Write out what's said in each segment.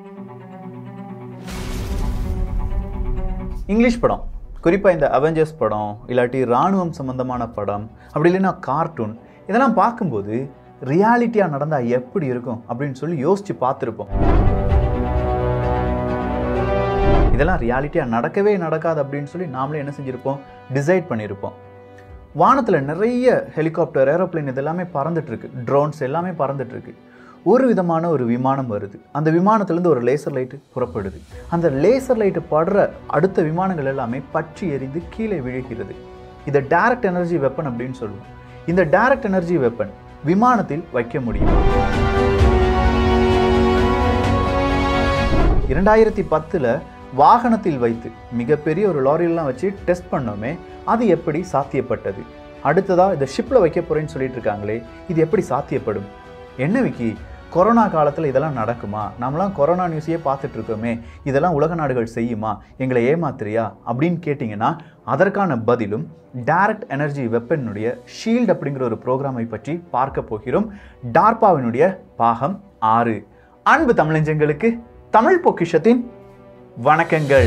English படம் குறிப்பாக இந்த அவெஞ்சர்ஸ் படம் இல்லாட்டி இராணுவம் சம்பந்தமான படம் அப்படி இல்லைன்னா கார்ட்டூன் இதெல்லாம் பார்க்கும்போது ரியாலிட்டியாக நடந்தால் எப்படி இருக்கும் அப்படின்னு சொல்லி யோசித்து பார்த்துருப்போம் இதெல்லாம் ரியாலிட்டியாக நடக்கவே நடக்காது அப்படின்னு சொல்லி நாமளே என்ன செஞ்சுருப்போம் டிசைட் பண்ணியிருப்போம் வானத்தில் நிறைய ஹெலிகாப்டர் ஏரோப்ளேன் இதெல்லாமே பறந்துட்டு இருக்கு ட்ரோன்ஸ் எல்லாமே பறந்துட்டு இருக்கு ஒரு விதமான ஒரு விமானம் வருது அந்த விமானத்துலேருந்து ஒரு லேசர் லைட்டு புறப்படுது அந்த லேசர் லைட்டு படுற அடுத்த விமானங்கள் எல்லாமே பற்றி எரிந்து கீழே விழுகிறது இதை டைரக்ட் எனர்ஜி வெப்பன் அப்படின்னு சொல்லுவோம் இந்த டைரக்ட் எனர்ஜி வெப்பன் விமானத்தில் வைக்க முடியும் இரண்டாயிரத்தி பத்தில் வாகனத்தில் வைத்து மிகப்பெரிய ஒரு லாரியெல்லாம் வச்சு டெஸ்ட் பண்ணோமே அது எப்படி சாத்தியப்பட்டது அடுத்ததா இதை ஷிப்பில் வைக்க போறேன்னு சொல்லிட்டு இருக்காங்களே இது எப்படி சாத்தியப்படும் என்ன விக்கி கொரோனா காலத்தில் இதெல்லாம் நடக்குமா நாமெல்லாம் கொரோனா நியூஸையே பார்த்துட்டு இருக்கோமே இதெல்லாம் உலக நாடுகள் செய்யுமா எங்களை ஏமாத்துறியா அப்படின்னு கேட்டிங்கன்னா அதற்கான பதிலும் டைரக்ட் எனர்ஜி வெப்பனுடைய ஷீல்ட் அப்படிங்கிற ஒரு ப்ரோக்ராமை பற்றி பார்க்க போகிறோம் டார்பாவினுடைய பாகம் ஆறு அன்பு தமிழஞ்சங்களுக்கு தமிழ் பொக்கிஷத்தின் வணக்கங்கள்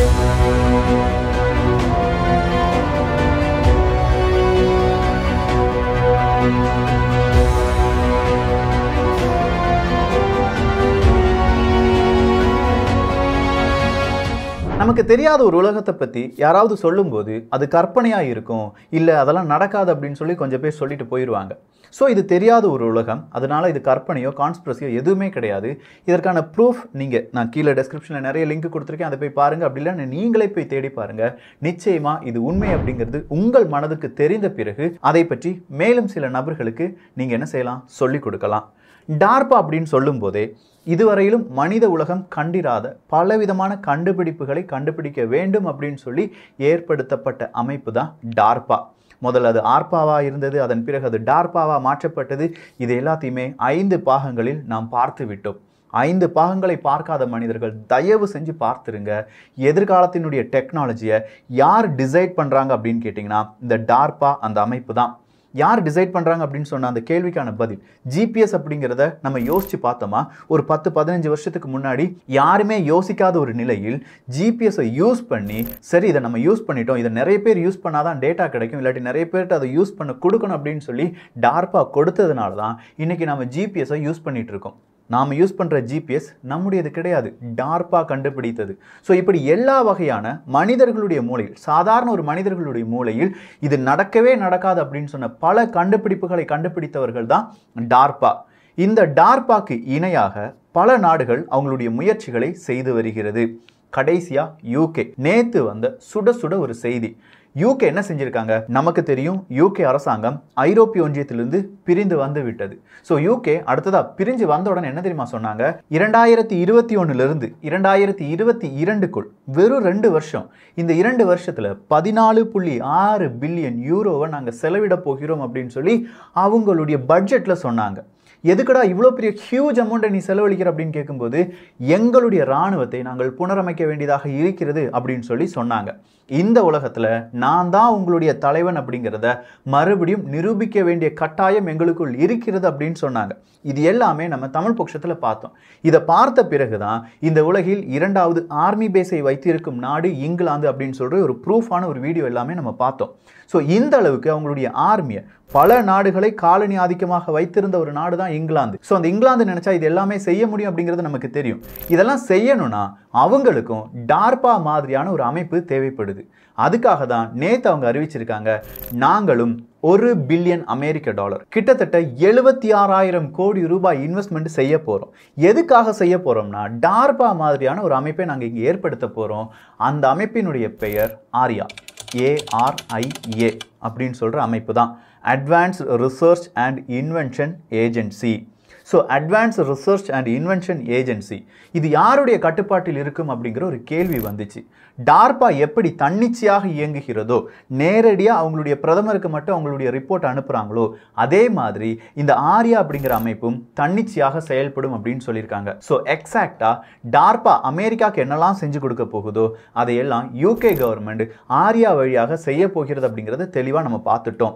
நமக்கு தெரியாத ஒரு உலகத்தை பற்றி யாராவது சொல்லும்போது அது கற்பனையாக இருக்கும் இல்லை அதெல்லாம் நடக்காது அப்படின்னு சொல்லி கொஞ்சம் பேர் சொல்லிட்டு போயிடுவாங்க ஸோ இது தெரியாத ஒரு உலகம் அதனால இது கற்பனையோ கான்ஸ்பிரசியோ எதுவுமே கிடையாது இதற்கான ப்ரூஃப் நீங்கள் நான் கீழே டெஸ்கிரிப்ஷனில் நிறைய லிங்க் கொடுத்துருக்கேன் அதை போய் பாருங்கள் அப்படி இல்லைன்னா நீங்களே போய் தேடி பாருங்கள் நிச்சயமாக இது உண்மை அப்படிங்கிறது உங்கள் மனதுக்கு தெரிந்த பிறகு அதை பற்றி மேலும் சில நபர்களுக்கு நீங்கள் என்ன செய்யலாம் சொல்லிக் கொடுக்கலாம் டார்பா அப்படின்னு சொல்லும்போதே இதுவரையிலும் மனித உலகம் கண்டிராத பலவிதமான கண்டுபிடிப்புகளை கண்டுபிடிக்க வேண்டும் அப்படின்னு சொல்லி ஏற்படுத்தப்பட்ட அமைப்பு தான் டார்பா முதல்ல அது ஆர்பாவா இருந்தது அதன் பிறகு அது டார்பாவா மாற்றப்பட்டது இது எல்லாத்தையுமே ஐந்து பாகங்களில் நாம் பார்த்து விட்டோம் ஐந்து பாகங்களை பார்க்காத மனிதர்கள் தயவு செஞ்சு பார்த்துருங்க எதிர்காலத்தினுடைய டெக்னாலஜியை யார் டிசைட் பண்ணுறாங்க அப்படின்னு கேட்டிங்கன்னா இந்த டார்பா அந்த அமைப்பு தான் யார் டிசைட் பண்ணுறாங்க அப்படின்னு சொன்ன அந்த கேள்விக்கான பதில் ஜிபிஎஸ் அப்படிங்கிறத நம்ம யோசிச்சு பார்த்தோமா ஒரு பத்து பதினஞ்சு வருஷத்துக்கு முன்னாடி யாருமே யோசிக்காத ஒரு நிலையில் ஜிபிஎஸ்ஸை யூஸ் பண்ணி சரி இதை நம்ம யூஸ் பண்ணிட்டோம் இதை நிறைய பேர் யூஸ் பண்ணாதான் டேட்டா கிடைக்கும் இல்லாட்டி நிறைய பேர்கிட்ட அதை யூஸ் பண்ண கொடுக்கணும் அப்படின்னு சொல்லி டார்பா கொடுத்ததுனால தான் இன்னைக்கு நம்ம ஜிபிஎஸ்ஸை யூஸ் பண்ணிட்டு இருக்கோம் நாம் யூஸ் பண்ணுற ஜிபிஎஸ் நம்முடையது கிடையாது டார்பா கண்டுபிடித்தது ஸோ இப்படி எல்லா வகையான மனிதர்களுடைய மூளையில் சாதாரண ஒரு மனிதர்களுடைய மூளையில் இது நடக்கவே நடக்காது அப்படின்னு சொன்ன பல கண்டுபிடிப்புகளை கண்டுபிடித்தவர்கள் தான் டார்பா இந்த டார்பாக்கு இணையாக பல நாடுகள் அவங்களுடைய முயற்சிகளை செய்து வருகிறது கடைசியா யூகே நேத்து வந்த சுட சுட ஒரு செய்தி யூகே என்ன செஞ்சிருக்காங்க நமக்கு தெரியும் யூகே அரசாங்கம் ஐரோப்பிய ஒன்றியத்திலிருந்து பிரிந்து வந்து விட்டது ஸோ யூகே அடுத்ததா பிரிஞ்சு வந்த உடனே என்ன தெரியுமா சொன்னாங்க இரண்டாயிரத்தி இருபத்தி ஒன்னுலேருந்து இரண்டாயிரத்தி இருபத்தி இரண்டுக்குள் வெறும் ரெண்டு வருஷம் இந்த இரண்டு வருஷத்துல பதினாலு புள்ளி ஆறு பில்லியன் யூரோவை நாங்கள் செலவிட போகிறோம் அப்படின்னு சொல்லி அவங்களுடைய பட்ஜெட்ல சொன்னாங்க எதுக்குடா இவ்வளோ பெரிய ஹியூஜ் அமௌண்ட்டை நீ செலவழிக்கிற அப்படின்னு கேட்கும்போது எங்களுடைய இராணுவத்தை நாங்கள் புனரமைக்க வேண்டியதாக இருக்கிறது அப்படின்னு சொல்லி சொன்னாங்க இந்த உலகத்தில் நான் தான் உங்களுடைய தலைவன் அப்படிங்கிறத மறுபடியும் நிரூபிக்க வேண்டிய கட்டாயம் எங்களுக்குள் இருக்கிறது அப்படின்னு சொன்னாங்க இது எல்லாமே நம்ம தமிழ் பட்சத்தில் பார்த்தோம் இதை பார்த்த பிறகு தான் இந்த உலகில் இரண்டாவது ஆர்மி பேஸை வைத்திருக்கும் நாடு இங்கிலாந்து அப்படின்னு சொல்கிற ஒரு ப்ரூஃபான ஒரு வீடியோ எல்லாமே நம்ம பார்த்தோம் ஸோ இந்த அளவுக்கு அவங்களுடைய ஆர்மியை பல நாடுகளை காலனி ஆதிக்கமாக வைத்திருந்த ஒரு நாடு தான் இங்கிலாந்து ஸோ அந்த இங்கிலாந்து நினைச்சா இது எல்லாமே செய்ய முடியும் அப்படிங்கிறது நமக்கு தெரியும் இதெல்லாம் செய்யணும்னா அவங்களுக்கும் டார்பா மாதிரியான ஒரு அமைப்பு தேவைப்படுது அதுக்காக தான் நேத்து அவங்க அறிவிச்சிருக்காங்க நாங்களும் ஒரு பில்லியன் அமெரிக்க டாலர் கிட்டத்தட்ட எழுபத்தி ஆறாயிரம் கோடி ரூபாய் இன்வெஸ்ட்மெண்ட் செய்ய போகிறோம் எதுக்காக செய்ய போகிறோம்னா டார்பா மாதிரியான ஒரு அமைப்பை நாங்கள் இங்கே ஏற்படுத்த போகிறோம் அந்த அமைப்பினுடைய பெயர் ஆர்யா ஏஆர்ஐஏ அப்படின்னு சொல்கிற அமைப்பு தான் advance research and invention agency so advance research and invention agency இது யாருடைய கட்டுப்பாட்டில் இருக்கும் அப்படிங்கிற ஒரு கேள்வி வந்துச்சு டார்பா எப்படி தன்னிச்சையாக இயங்குகிறதோ நேரடியாக அவங்களுடைய பிரதமருக்கு மட்டும் அவங்களுடைய ரிப்போர்ட் அனுப்புகிறாங்களோ அதே மாதிரி இந்த ஆர்யா அப்படிங்கிற அமைப்பும் தன்னிச்சையாக செயல்படும் அப்படின்னு சொல்லியிருக்காங்க ஸோ எக்ஸாக்டாக டார்பா அமெரிக்காவுக்கு என்னெல்லாம் செஞ்சு கொடுக்க போகுதோ அதையெல்லாம் யூகே கவர்மெண்ட் ஆர்யா வழியாக செய்ய போகிறது அப்படிங்கிறத தெளிவாக நம்ம பார்த்துட்டோம்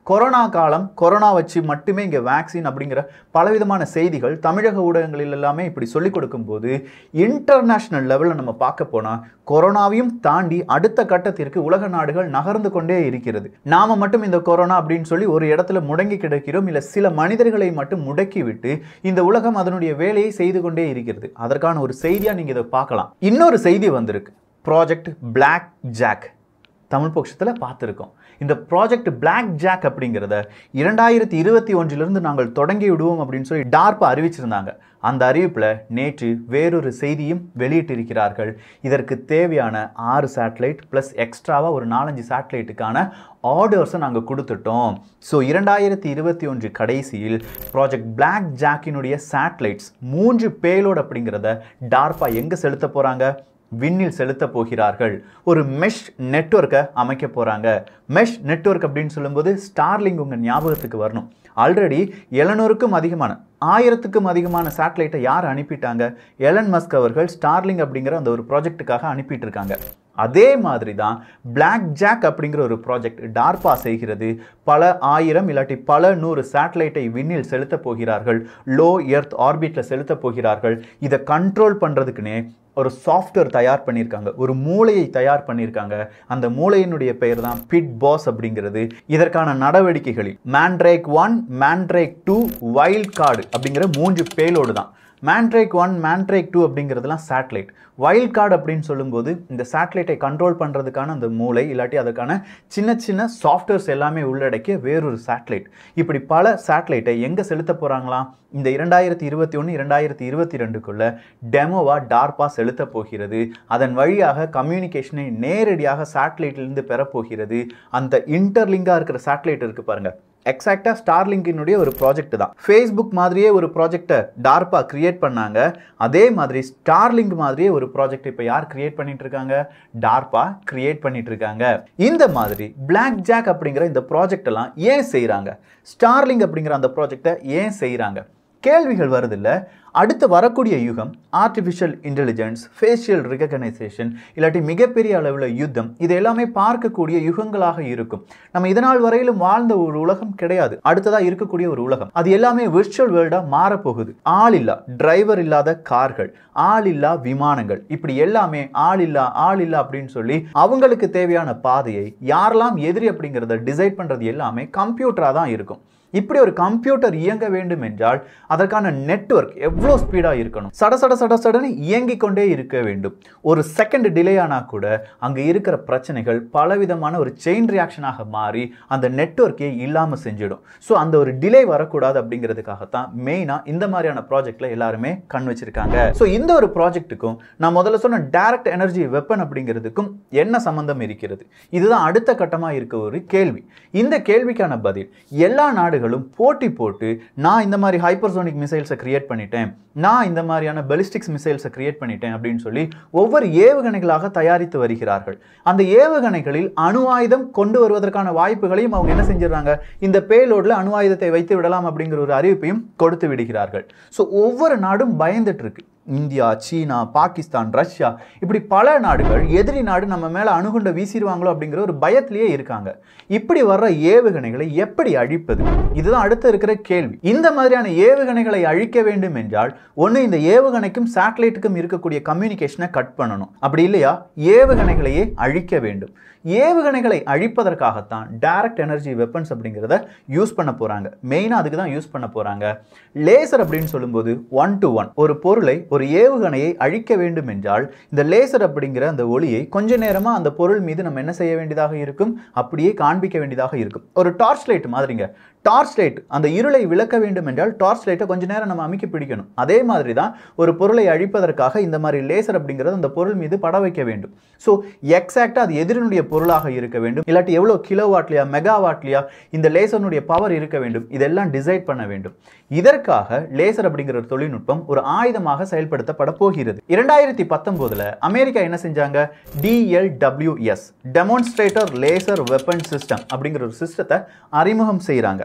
கொரோனா காலம் கொரோனா வச்சு மட்டுமே இங்கே வேக்சின் அப்படிங்கிற பலவிதமான செய்திகள் தமிழக ஊடகங்களில் எல்லாமே இப்படி சொல்லிக் கொடுக்கும்போது இன்டர்நேஷ்னல் லெவலில் நம்ம பார்க்க போனால் கொரோனாவையும் தாண்டி அடுத்த கட்டத்திற்கு உலக நாடுகள் நகர்ந்து கொண்டே இருக்கிறது நாம மட்டும் இந்த கொரோனா அப்படின்னு சொல்லி ஒரு இடத்துல முடங்கி கிடக்கிறோம் இல்லை சில மனிதர்களை மட்டும் முடக்கி விட்டு இந்த உலகம் அதனுடைய வேலையை செய்து கொண்டே இருக்கிறது அதற்கான ஒரு செய்தியாக நீங்கள் இதை பார்க்கலாம் இன்னொரு செய்தி வந்திருக்கு ப்ராஜெக்ட் பிளாக் ஜாக் தமிழ் பட்சத்தில் பார்த்துருக்கோம் இந்த ப்ராஜெக்ட் பிளாக் ஜாக் அப்படிங்கிறத இரண்டாயிரத்தி இருபத்தி ஒன்றிலிருந்து நாங்கள் தொடங்கி விடுவோம் அப்படின்னு சொல்லி டார்பா அறிவிச்சிருந்தாங்க அந்த அறிவிப்பில் நேற்று வேறொரு செய்தியும் வெளியிட்டிருக்கிறார்கள் இதற்கு தேவையான ஆறு சேட்டலைட் ப்ளஸ் எக்ஸ்ட்ராவாக ஒரு நாலஞ்சு சேட்டலைட்டுக்கான ஆர்டர்ஸை நாங்கள் கொடுத்துட்டோம் ஸோ இரண்டாயிரத்தி இருபத்தி ஒன்று கடைசியில் ப்ராஜெக்ட் பிளாக் ஜாக்கினுடைய சேட்டலைட்ஸ் மூன்று பேலோட் அப்படிங்கிறத டார்பா எங்கே செலுத்த போகிறாங்க விண்ணில் செலுத்த போகிறார்கள் ஒரு மெஷ் நெட்வொர்க்கை அமைக்க போகிறாங்க மெஷ் நெட்வொர்க் அப்படின்னு சொல்லும்போது ஸ்டார்லிங் உங்கள் ஞாபகத்துக்கு வரணும் ஆல்ரெடி எழுநூறுக்கும் அதிகமான ஆயிரத்துக்கும் அதிகமான சேட்டலைட்டை யார் அனுப்பிட்டாங்க எலன் மஸ்க் அவர்கள் ஸ்டார்லிங் அப்படிங்கிற அந்த ஒரு ப்ராஜெக்ட்டுக்காக அனுப்பிட்டு இருக்காங்க அதே மாதிரி தான் பிளாக் ஜாக் அப்படிங்கிற ஒரு ப்ராஜெக்ட் டார்பா செய்கிறது பல ஆயிரம் இல்லாட்டி பல நூறு சேட்டலைட்டை விண்ணில் செலுத்த போகிறார்கள் லோ எர்த் ஆர்பிட்டில் செலுத்த போகிறார்கள் இதை கண்ட்ரோல் பண்ணுறதுக்குன்னே ஒரு சாஃப்ட்வேர் தயார் பண்ணியிருக்காங்க ஒரு மூளையை தயார் பண்ணியிருக்காங்க அந்த மூளையினுடைய பெயர் தான் பிட் பாஸ் அப்படிங்கிறது இதற்கான நடவடிக்கைகளில் Mandrake one Mandrake two wild card அப்படிங்கிற மூன்று பேலோடு தான் மேண்ட்ரேக் ஒன் மேண்ட்ரேக் டூ அப்படிங்கிறதுலாம் சேட்டலைட் வைல்ட் கார்டு அப்படின்னு சொல்லும்போது இந்த சேட்டலைட்டை கண்ட்ரோல் பண்ணுறதுக்கான அந்த மூளை இல்லாட்டி அதுக்கான சின்ன சின்ன சாஃப்ட்வேர்ஸ் எல்லாமே உள்ளடக்கிய வேறொரு சேட்டலைட் இப்படி பல சேட்டலைட்டை எங்கே செலுத்த போகிறாங்களாம் இந்த இரண்டாயிரத்தி இருபத்தி ஒன்று இரண்டாயிரத்தி இருபத்தி ரெண்டுக்குள்ள டெமோவாக டார்பா செலுத்த போகிறது அதன் வழியாக கம்யூனிகேஷனை நேரடியாக சேட்டலைட்டிலிருந்து பெறப்போகிறது அந்த இன்டர்லிங்காக இருக்கிற சேட்டலைட் இருக்குது பாருங்கள் எக்ஸாக்டாக ஸ்டார்லிங்கினுடைய ஒரு ப்ராஜெக்ட் தான் ஃபேஸ்புக் மாதிரியே ஒரு ப்ராஜெக்டை டார்பா கிரியேட் பண்ணாங்க அதே மாதிரி ஸ்டார்லிங்க் மாதிரியே ஒரு ப்ராஜெக்ட் இப்போ யார் கிரியேட் பண்ணிட்டு இருக்காங்க டார்பா கிரியேட் பண்ணிட்டு இருக்காங்க இந்த மாதிரி பிளாக் ஜாக் அப்படிங்கிற இந்த ப்ராஜெக்ட் எல்லாம் ஏன் செய்கிறாங்க ஸ்டார்லிங் அப்படிங்கிற அந்த ப்ராஜெக்டை ஏன் செய்கிறாங்க கேள்விகள் வருதில்ல அடுத்து வரக்கூடிய யுகம் ஆர்டிஃபிஷியல் இன்டெலிஜென்ஸ் ஃபேஷியல் ரெகனைசேஷன் இல்லாட்டி மிகப்பெரிய அளவில் யுத்தம் இது எல்லாமே பார்க்கக்கூடிய யுகங்களாக இருக்கும் நம்ம இதனால் வரையிலும் வாழ்ந்த ஒரு உலகம் கிடையாது அடுத்ததாக இருக்கக்கூடிய ஒரு உலகம் அது எல்லாமே விர்ச்சுவல் வேர்ல்டாக மாறப்போகுது ஆள் இல்லா டிரைவர் இல்லாத கார்கள் ஆள் இல்லா விமானங்கள் இப்படி எல்லாமே ஆள் இல்லா ஆள் இல்லா அப்படின்னு சொல்லி அவங்களுக்கு தேவையான பாதையை யாரெல்லாம் எதிரி அப்படிங்கிறத டிசைட் பண்ணுறது எல்லாமே கம்ப்யூட்டராக தான் இருக்கும் இப்படி ஒரு கம்ப்யூட்டர் இயங்க வேண்டும் என்றால் அதற்கான நெட்வொர்க் எவ்வளோ ஸ்பீடாக இருக்கணும் சட சட சட சடன்னு இயங்கிக் கொண்டே இருக்க வேண்டும் ஒரு செகண்ட் டிலே ஆனால் கூட அங்கே இருக்கிற பிரச்சனைகள் பலவிதமான ஒரு செயின் ரியாக்ஷனாக மாறி அந்த நெட்வொர்க்கே இல்லாமல் செஞ்சிடும் ஸோ அந்த ஒரு டிலே வரக்கூடாது அப்படிங்கிறதுக்காகத்தான் மெயினாக இந்த மாதிரியான ப்ராஜெக்டில் எல்லாருமே கண் வச்சிருக்காங்க ஸோ இந்த ஒரு ப்ராஜெக்ட்டுக்கும் நான் முதல்ல சொன்ன டைரக்ட் எனர்ஜி வெப்பன் அப்படிங்கிறதுக்கும் என்ன சம்பந்தம் இருக்கிறது இதுதான் அடுத்த கட்டமாக இருக்க ஒரு கேள்வி இந்த கேள்விக்கான பதில் எல்லா நாடுகளும் போட்டி போட்டு நான் இந்த மாதிரி ஹைப்பர்சோனிக் மிசைல்ஸை கிரியேட் பண்ணிட்டேன் நான் இந்த மாதிரியான பெலிஸ்டிக்ஸ் மிசைல்ஸை கிரியேட் பண்ணிட்டேன் அப்படின்னு சொல்லி ஒவ்வொரு ஏவுகணைகளாக தயாரித்து வருகிறார்கள் அந்த ஏவுகணைகளில் அணு ஆயுதம் கொண்டு வருவதற்கான வாய்ப்புகளையும் அவங்க என்ன செஞ்சிடறாங்க இந்த பேலோடில் அணு ஆயுதத்தை வைத்து விடலாம் அப்படிங்கிற ஒரு அறிவிப்பையும் கொடுத்து விடுகிறார்கள் ஸோ ஒவ்வொரு நாடும் பயந்துட்டு இருக்கு இந்தியா சீனா பாகிஸ்தான் ரஷ்யா இப்படி பல நாடுகள் எதிரி நாடு நம்ம மேலே அணுகுண்ட வீசிடுவாங்களோ அப்படிங்கிற ஒரு பயத்திலேயே இருக்காங்க இப்படி வர்ற ஏவுகணைகளை எப்படி அழிப்பது இதுதான் அடுத்து இருக்கிற கேள்வி இந்த மாதிரியான ஏவுகணைகளை அழிக்க வேண்டும் என்றால் ஒன்று இந்த ஏவுகணைக்கும் சேட்டலைட்டுக்கும் இருக்கக்கூடிய கம்யூனிகேஷனை கட் பண்ணணும் அப்படி இல்லையா ஏவுகணைகளையே அழிக்க வேண்டும் ஏவுகணைகளை அழிப்பதற்காகத்தான் டைரக்ட் எனர்ஜி வெப்பன்ஸ் அப்படிங்கிறத யூஸ் பண்ண போகிறாங்க மெயினாக அதுக்கு தான் யூஸ் பண்ண போகிறாங்க லேசர் அப்படின்னு சொல்லும்போது ஒன் டு ஒன் ஒரு பொருளை ஒரு ஏவுகணையை அழிக்க வேண்டும் என்றால் இந்த லேசர் அப்படிங்கிற அந்த ஒளியை கொஞ்ச நேரமாக அந்த பொருள் மீது நம்ம என்ன செய்ய வேண்டியதாக இருக்கும் அப்படியே காண்பிக்க வேண்டியதாக இருக்கும் ஒரு டார்ச் லைட் மாதிரிங்க டார்ச் லைட் அந்த இருளை விளக்க வேண்டும் என்றால் டார்ச் லைட்டை கொஞ்ச நேரம் நம்ம அமைக்க பிடிக்கணும் அதே மாதிரி தான் ஒரு பொருளை அழிப்பதற்காக இந்த மாதிரி லேசர் அப்படிங்கிறது அந்த பொருள் மீது பட வைக்க வேண்டும் ஸோ எக்ஸாக்டாக அது எதிரினுடைய பொருளாக இருக்க வேண்டும் இல்லாட்டி எவ்வளோ கிலோ வாட்லியா மெகா வாட்லியா இந்த லேசர்னுடைய பவர் இருக்க வேண்டும் இதெல்லாம் டிசைட் பண்ண வேண்டும் இதற்காக லேசர் அப்படிங்கிற ஒரு தொழில்நுட்பம் ஒரு ஆயுதமாக செயல்படுத்தப்பட போகிறது இரண்டாயிரத்தி பத்தொன்பதுல அமெரிக்கா என்ன செஞ்சாங்க DLWS demonstrator laser weapon system அப்படிங்கிற ஒரு சிஸ்டத்தை அறிமுகம் செய்கிறாங்க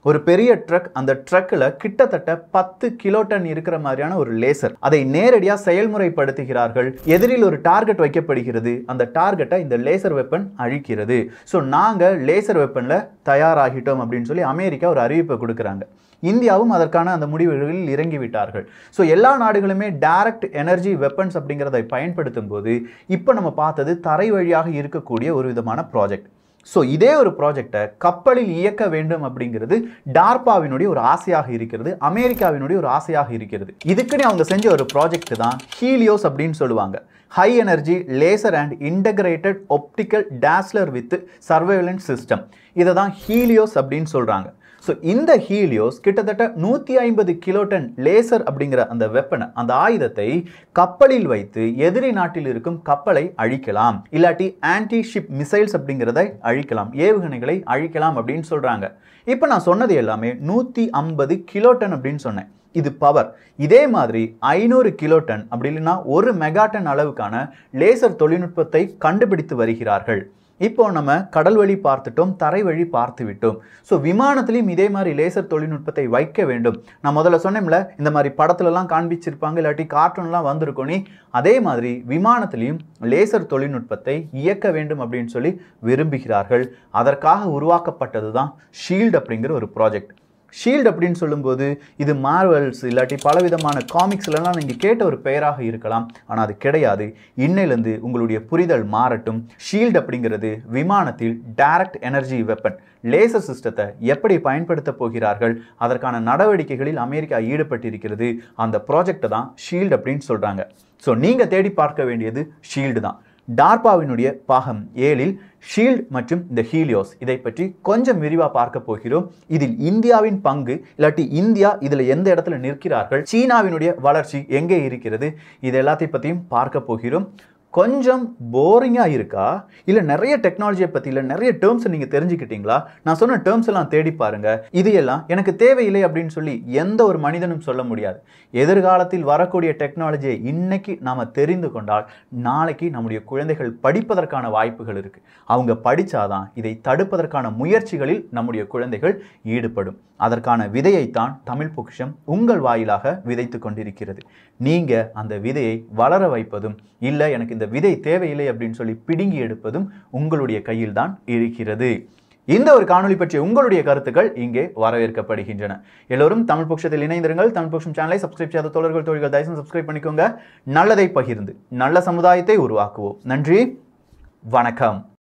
ஒரு பெரிய ட்ரக் அந்த ட்ரக்கில் கிட்டத்தட்ட பத்து கிலோ டன் இருக்கிற மாதிரியான ஒரு லேசர் அதை நேரடியாக செயல்முறைப்படுத்துகிறார்கள் எதிரில் ஒரு டார்கெட் வைக்கப்படுகிறது அந்த டார்கெட்டை இந்த லேசர் வெப்பன் அழிக்கிறது ஸோ நாங்கள் லேசர் வெப்பனில் தயாராகிட்டோம் அப்படின்னு சொல்லி அமெரிக்கா ஒரு அறிவிப்பை கொடுக்குறாங்க இந்தியாவும் அதற்கான அந்த முடிவுகளில் இறங்கி விட்டார்கள் ஸோ எல்லா நாடுகளுமே டைரக்ட் எனர்ஜி வெப்பன்ஸ் அப்படிங்கிறதை பயன்படுத்தும் போது இப்போ நம்ம பார்த்தது தரை வழியாக இருக்கக்கூடிய ஒரு விதமான ப்ராஜெக்ட் ஸோ இதே ஒரு ப்ராஜெக்டை கப்பலில் இயக்க வேண்டும் அப்படிங்கிறது டார்பாவினுடைய ஒரு ஆசையாக இருக்கிறது அமெரிக்காவினுடைய ஒரு ஆசையாக இருக்கிறது இதுக்குன்னு அவங்க செஞ்ச ஒரு ப்ராஜெக்ட் தான் ஹீலியோஸ் அப்படின்னு சொல்லுவாங்க high energy laser and integrated optical dazzler with surveillance system இதை தான் ஹீலியோஸ் அப்படின்னு சொல்கிறாங்க ஸோ இந்த ஹீலியோஸ் கிட்டத்தட்ட நூற்றி ஐம்பது கிலோடன் லேசர் அப்படிங்கிற அந்த வெப்பனை அந்த ஆயுதத்தை கப்பலில் வைத்து எதிரி நாட்டில் இருக்கும் கப்பலை அழிக்கலாம் இல்லாட்டி ஆன்டி ஷிப் மிசைல்ஸ் அப்படிங்கிறதை அழிக்கலாம் ஏவுகணைகளை அழிக்கலாம் அப்படின்னு சொல்கிறாங்க இப்போ நான் சொன்னது எல்லாமே நூற்றி ஐம்பது கிலோடன் அப்படின்னு சொன்னேன் இது பவர் இதே மாதிரி ஐநூறு கிலோடன் அப்படி இல்லைன்னா ஒரு மெகாடன் அளவுக்கான லேசர் தொழில்நுட்பத்தை கண்டுபிடித்து வருகிறார்கள் இப்போ நம்ம கடல் வழி பார்த்துட்டோம் தரை வழி பார்த்து விட்டோம் ஸோ விமானத்திலையும் இதே மாதிரி லேசர் தொழில்நுட்பத்தை வைக்க வேண்டும் நான் முதல்ல சொன்னேன்ல இந்த மாதிரி படத்துலலாம் காண்பிச்சிருப்பாங்க இல்லாட்டி கார்ட்டூன்லாம் வந்திருக்கோனே அதே மாதிரி விமானத்திலையும் லேசர் தொழில்நுட்பத்தை இயக்க வேண்டும் அப்படின்னு சொல்லி விரும்புகிறார்கள் அதற்காக உருவாக்கப்பட்டது தான் ஷீல்டு அப்படிங்கிற ஒரு ப்ராஜெக்ட் ஷீல்டு அப்படின்னு சொல்லும்போது இது மார்வல்ஸ் இல்லாட்டி பலவிதமான காமிக்ஸ்லாம் நீங்கள் கேட்ட ஒரு பெயராக இருக்கலாம் ஆனால் அது கிடையாது இன்னையிலேருந்து உங்களுடைய புரிதல் மாறட்டும் ஷீல்டு அப்படிங்கிறது விமானத்தில் டைரக்ட் எனர்ஜி வெப்பன் லேசர் சிஸ்டத்தை எப்படி பயன்படுத்த போகிறார்கள் அதற்கான நடவடிக்கைகளில் அமெரிக்கா ஈடுபட்டிருக்கிறது அந்த ப்ராஜெக்டை தான் ஷீல்டு அப்படின்னு சொல்கிறாங்க ஸோ நீங்கள் தேடி பார்க்க வேண்டியது ஷீல்டு தான் டார்பாவினுடைய பாகம் ஏழில் ஷீல்ட் மற்றும் இந்த ஹீலியோஸ் இதை பற்றி கொஞ்சம் விரிவாக பார்க்க போகிறோம் இதில் இந்தியாவின் பங்கு இல்லாட்டி இந்தியா இதில் எந்த இடத்துல நிற்கிறார்கள் சீனாவினுடைய வளர்ச்சி எங்கே இருக்கிறது இது எல்லாத்தை பற்றியும் பார்க்க போகிறோம் கொஞ்சம் போரிங்காக இருக்கா இல்லை நிறைய டெக்னாலஜியை பற்றி இல்லை நிறைய டேர்ம்ஸை நீங்கள் தெரிஞ்சுக்கிட்டீங்களா நான் சொன்ன டேர்ம்ஸ் எல்லாம் தேடி பாருங்க இது எல்லாம் எனக்கு தேவையில்லை அப்படின்னு சொல்லி எந்த ஒரு மனிதனும் சொல்ல முடியாது எதிர்காலத்தில் வரக்கூடிய டெக்னாலஜியை இன்னைக்கு நாம் தெரிந்து கொண்டால் நாளைக்கு நம்முடைய குழந்தைகள் படிப்பதற்கான வாய்ப்புகள் இருக்கு அவங்க படித்தாதான் இதை தடுப்பதற்கான முயற்சிகளில் நம்முடைய குழந்தைகள் ஈடுபடும் அதற்கான விதையைத்தான் தமிழ் பொக்கிஷம் உங்கள் வாயிலாக விதைத்து கொண்டிருக்கிறது நீங்க அந்த விதையை வளர வைப்பதும் இல்லை எனக்கு இந்த விதை தேவையில்லை அப்படின்னு சொல்லி பிடுங்கி எடுப்பதும் உங்களுடைய கையில் தான் இருக்கிறது இந்த ஒரு காணொளி பற்றிய உங்களுடைய கருத்துக்கள் இங்கே வரவேற்கப்படுகின்றன எல்லோரும் தமிழ் பட்சத்தில் இணைந்திருங்கள் தமிழ் பட்சம் சேனலை சப்ஸ்கிரைப் செய்யாத தோழர்கள் தோழிகள் தயவுசெய்து சப்ஸ்கிரைப் பண்ணிக்கோங்க நல்லதை பகிர்ந்து நல்ல சமுதாயத்தை உருவாக்குவோம் நன்றி வணக்கம்